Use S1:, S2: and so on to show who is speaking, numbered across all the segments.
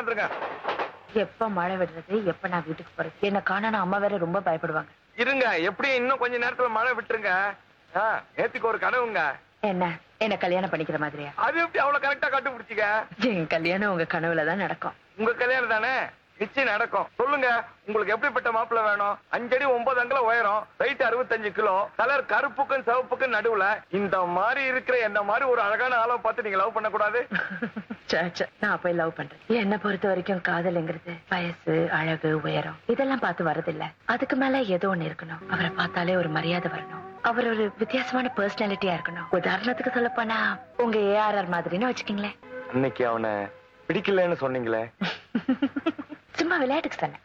S1: வந்துருங்க
S2: எப்ப மழை விடுறது எப்ப நான் வீட்டுக்கு போறது என்ன காணணும் அம்மா வேற ரொம்ப பயப்படுவாங்க
S1: இருங்க எப்படியும் இன்னும் கொஞ்ச நேரத்துல மழை விட்டுருங்க ஆ, நேத்துக்கு ஒரு கனவுங்க
S2: என்ன என்ன கல்யாணம் பண்ணிக்கிற மாதிரியா
S1: அது எப்படி அவ்வளவு கரெக்டா கண்டுபிடிச்சிக்க
S2: என் கல்யாணம் உங்க கனவுல தான் நடக்கும்
S1: உங்க கல்யாணம் தானே நிச்சயம் நடக்கும் சொல்லுங்க உங்களுக்கு எப்படிப்பட்ட மாப்பிள்ளை வேணும் அஞ்சடி ஒன்பது அங்குல உயரம் வெயிட் அறுபத்தஞ்சு கிலோ கலர் கருப்புக்கும் சிவப்புக்கும் நடுவுல இந்த மாதிரி இருக்கிற என்ன மாதிரி ஒரு அழகான ஆளை பார்த்து நீங்க லவ் பண்ண கூடாது
S2: ச்சே, ச்சே, நான் போய் லவ் பண்றேன் என்னை பொறுத்த வரைக்கும் காதல்ங்கிறது வயசு அழகு உயரம் இதெல்லாம் பார்த்து வரதில்ல அதுக்கு மேல ஏதோ ஒண்ணு இருக்கணும் அவரை பார்த்தாலே ஒரு மரியாதை வரணும் அவர் ஒரு வித்தியாசமான பர்சனாலிட்டியா இருக்கணும் உதாரணத்துக்கு சொல்ல போனா உங்க ஏஆர்ஆர் மாதிரின்னு வச்சுக்கீங்களேன்
S1: அன்னைக்கு அவனை பிடிக்கலன்னு சொன்னீங்களே
S2: சும்மா விளையாட்டுக்கு சொன்னேன்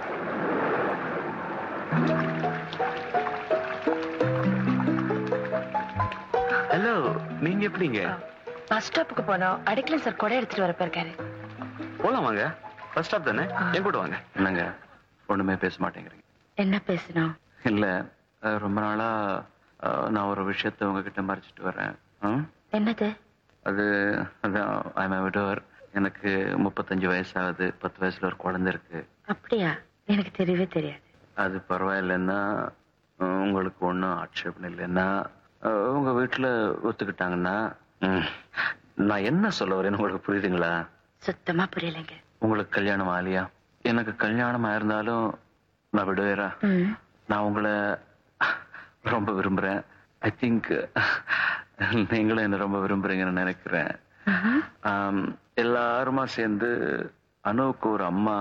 S3: ஹலோ நீங்க எப்படிங்க
S2: பஸ் ஸ்டாப்புக்கு போனோம் அடிக்கல சார் கொடை எடுத்துட்டு வரப்ப இருக்காரு
S3: போலாம் வாங்க ஃபர்ஸ்ட் ஸ்டாப் தானே
S2: ஆ.
S3: என் கூட வாங்க என்னங்க ஒண்ணுமே பேச மாட்டேங்கிறீங்க
S2: என்ன பேசணும்
S3: இல்ல அஹ், ரொம்ப நாளா அஹ், நான் ஒரு விஷயத்த உங்ககிட்ட மறைச்சிட்டு வரேன் ம்?
S2: என்னது
S3: அது அதான் ஐம் விடவர் எனக்கு முப்பத்தஞ்சு வயசாகுது பத்து வயசுல ஒரு குழந்தை இருக்கு
S2: அப்படியா எனக்கு தெரியவே தெரியாது
S3: அது பரவாயில்லைன்னா அஹ், உங்களுக்கு ஒன்றும் ஆட்சேபம் இல்லைன்னா அஹ், உங்க வீட்டுல ஒத்துக்கிட்டாங்கன்னா ம், நான் என்ன சொல்ல வரேன்னு உங்களுக்கு புரியுதுங்களா
S2: சுத்தமா புரியலைங்க
S3: உங்களுக்கு கல்யாணம் ஆலியா எனக்கு கல்யாணம் ஆயிருந்தாலும் நான் விடுவேரா
S2: ம்
S3: நான் உங்களை ரொம்ப விரும்புறேன் ஐ திங்க் நீங்களும் என்ன ரொம்ப விரும்புறீங்கன்னு நினைக்கிறேன்
S2: ஆஹா.
S3: ஆம், எல்லாருமா சேர்ந்து அனுவுக்கு ஒரு அம்மா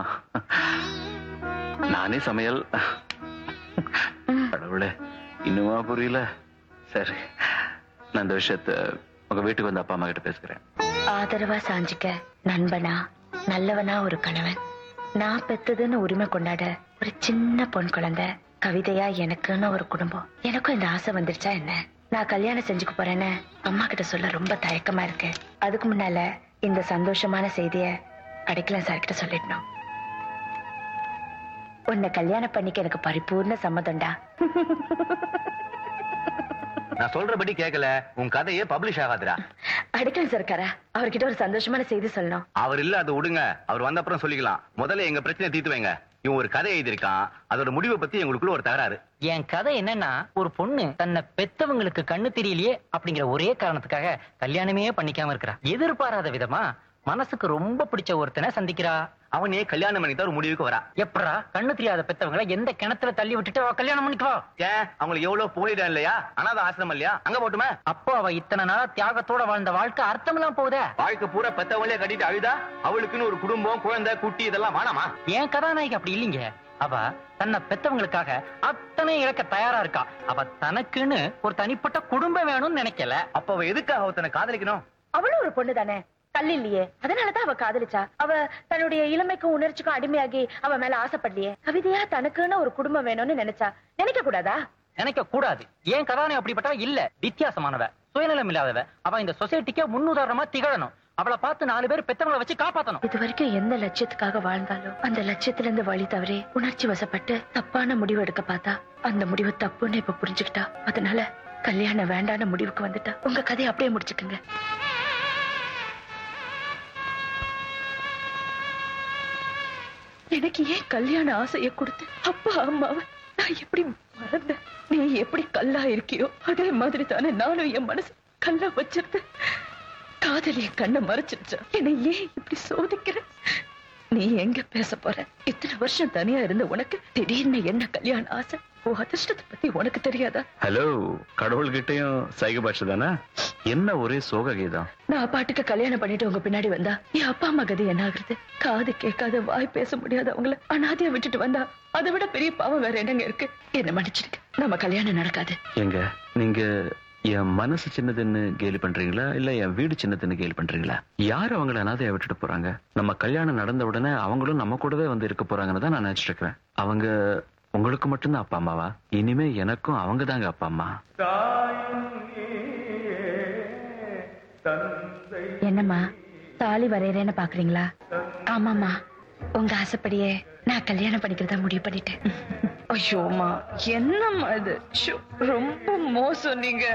S3: நானே சமையல் கடவுளே இன்னுமா புரியல சரி நான் இந்த விஷயத்த உங்க வீட்டுக்கு வந்து அப்பா அம்மா கிட்ட பேசுகிறேன்
S2: ஆதரவா சாஞ்சிக்க நண்பனா நல்லவனா ஒரு கணவன் நான் பெத்ததுன்னு உரிமை கொண்டாட ஒரு சின்ன பொன் குழந்தை கவிதையா எனக்குன்னு ஒரு குடும்பம் எனக்கும் இந்த ஆசை வந்துருச்சா என்ன நான் கல்யாணம் செஞ்சுக்க போறேன்னு அம்மா கிட்ட சொல்ல ரொம்ப தயக்கமா இருக்கு அதுக்கு முன்னால இந்த சந்தோஷமான செய்திய அடைக்கலம் சார் கிட்ட சொல்லிடணும் உன்னை கல்யாணம் பண்ணிக்க எனக்கு பரிபூர்ண சம்மதம்டா
S4: நான் சொல்றபடி கேட்கல உன் கதையே பப்ளிஷ் ஆகாதுடா
S2: அடைக்கலம் சார் இருக்காரா அவர்கிட்ட ஒரு சந்தோஷமான செய்தி சொல்லணும்
S4: அவர் இல்ல அது விடுங்க அவர் வந்த அப்புறம் சொல்லிக்கலாம் முதல்ல எங்க பிரச்சனை தீர்த்து வைங்க இவன் ஒரு கதை எழுதியிருக்கான் அதோட முடிவை பத்தி எங்களுக்குள்ள ஒரு தகராறு
S5: என் கதை என்னன்னா ஒரு பொண்ணு தன்னை பெத்தவங்களுக்கு கண்ணு தெரியலையே அப்படிங்கிற ஒரே காரணத்துக்காக கல்யாணமே பண்ணிக்காம இருக்கிறா எதிர்பாராத விதமா மனசுக்கு ரொம்ப பிடிச்ச ஒருத்தனை சந்திக்கிறா
S4: அவனே கல்யாணம் பண்ணி தான் ஒரு முடிவுக்கு வரா
S5: எப்படா கண்ணு தெரியாத பெத்தவங்களை எந்த கிணத்துல தள்ளி விட்டுட்டு அவ கல்யாணம் பண்ணிக்குவா
S4: ஏன் அவங்களுக்கு எவ்வளவு போயிடம் இல்லையா அனாத ஆசிரமம் இல்லையா அங்க போட்டுமே
S5: அப்போ அவ இத்தனை நாளா தியாகத்தோட வாழ்ந்த வாழ்க்கை அர்த்தமெல்லாம் போகுதே
S4: வாழ்க்கை பூரா பெத்தவங்களே கட்டிட்டு அழுதா அவளுக்குன்னு ஒரு குடும்பம் குழந்தை குட்டி இதெல்லாம் வேணாமா
S5: என் கதாநாயகி அப்படி இல்லைங்க அவ தன்னை பெத்தவங்களுக்காக அத்தனை இழக்க தயாரா இருக்கா அவ தனக்குன்னு ஒரு தனிப்பட்ட குடும்பம் வேணும்னு நினைக்கல
S4: அப்ப அவ எதுக்காக ஒருத்தனை காதலிக்கணும்
S2: அவளும் ஒரு பொண்ணு தானே கல் இல்லையே அதனாலதான் அவ காதலிச்சா அவ தன்னுடைய இளமைக்கும் உணர்ச்சிக்கும் அடிமையாகி அவ மேல ஆசைப்படலையே கவிதையா தனக்குன்னு ஒரு குடும்பம் வேணும்னு நினைச்சா நினைக்க கூடாதா
S5: நினைக்க கூடாது ஏன் கதாநாயகி அப்படிப்பட்டவ இல்ல வித்தியாசமானவ சுயநலம் இல்லாதவ அவ இந்த சொசைட்டிக்கே முன்னுதாரணமா திகழணும் அவளை பார்த்து நாலு பேர் பெத்தவங்களை வச்சு காப்பாத்தணும்
S2: இது வரைக்கும் எந்த லட்சியத்துக்காக வாழ்ந்தாலும் அந்த லட்சியத்துல இருந்து வழி தவறி உணர்ச்சி வசப்பட்டு தப்பான முடிவு எடுக்க பார்த்தா அந்த முடிவு தப்புன்னு இப்ப புரிஞ்சுக்கிட்டா அதனால கல்யாணம் வேண்டான முடிவுக்கு வந்துட்டா உங்க கதையை அப்படியே முடிச்சுக்குங்க எனக்கு ஏன் கல்யாண ஆசைய கொடுத்து அப்பா அம்மாவை நான் எப்படி மறந்தேன் நீ எப்படி கல்லா இருக்கியோ அதே மாதிரி தானே நானும் என் மனசு கல்லா வச்சிருந்தேன் காதல் என் கண்ணை மறைச்சிருச்சா என்னை ஏன் இப்படி சோதிக்கிற நீ எங்க பேச போற இத்தனை வருஷம் தனியா இருந்த உனக்கு திடீர்னு என்ன கல்யாண ஆசை உன் அதிர்ஷ்டத்தை பத்தி உனக்கு தெரியாதா
S3: ஹலோ கடவுள்கிட்டயும் சைக பாஷை தானே என்ன ஒரே சோக கீதம்
S2: நான் பாட்டுக்கு கல்யாணம் பண்ணிட்டு உங்க பின்னாடி வந்தா என் அப்பா அம்மா கதை என்ன ஆகுறது காது கேட்காத வாய் பேச முடியாத அவங்கள அனாதையா விட்டுட்டு வந்தா அதை விட பெரிய பாவம் வேற என்னங்க இருக்கு என்ன மன்னிச்சிருக்க நம்ம கல்யாணம் நடக்காது
S3: எங்க நீங்க என் மனசு சின்னதுன்னு கேலி பண்றீங்களா இல்ல என் வீடு சின்னதுன்னு கேலி பண்றீங்களா யார் அவங்கள அனாதையா விட்டுட்டு போறாங்க நம்ம கல்யாணம் நடந்த உடனே அவங்களும் நம்ம கூடவே வந்து இருக்க போறாங்கன்னு தான் நான் நினைச்சிட்டு இருக்கிறேன் அவங்க உங்களுக்கு மட்டும்தான் அப்பா அம்மாவா இனிமே எனக்கும் அவங்க தாங்க அப்பா அம்மா
S2: என்னம்மா தாலி வரையறேன்னு பாக்குறீங்களா ஆமாமா உங்க ஆசைப்படியே நான் கல்யாணம் பண்ணிக்கிறதா முடிவு பண்ணிட்டேன் ஐயோமா என்னம்மா இது ஷோ, ரொம்ப மோசம் நீங்க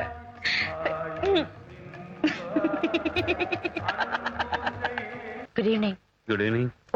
S2: குட் ஈவினிங்
S3: குட் ஈவினிங்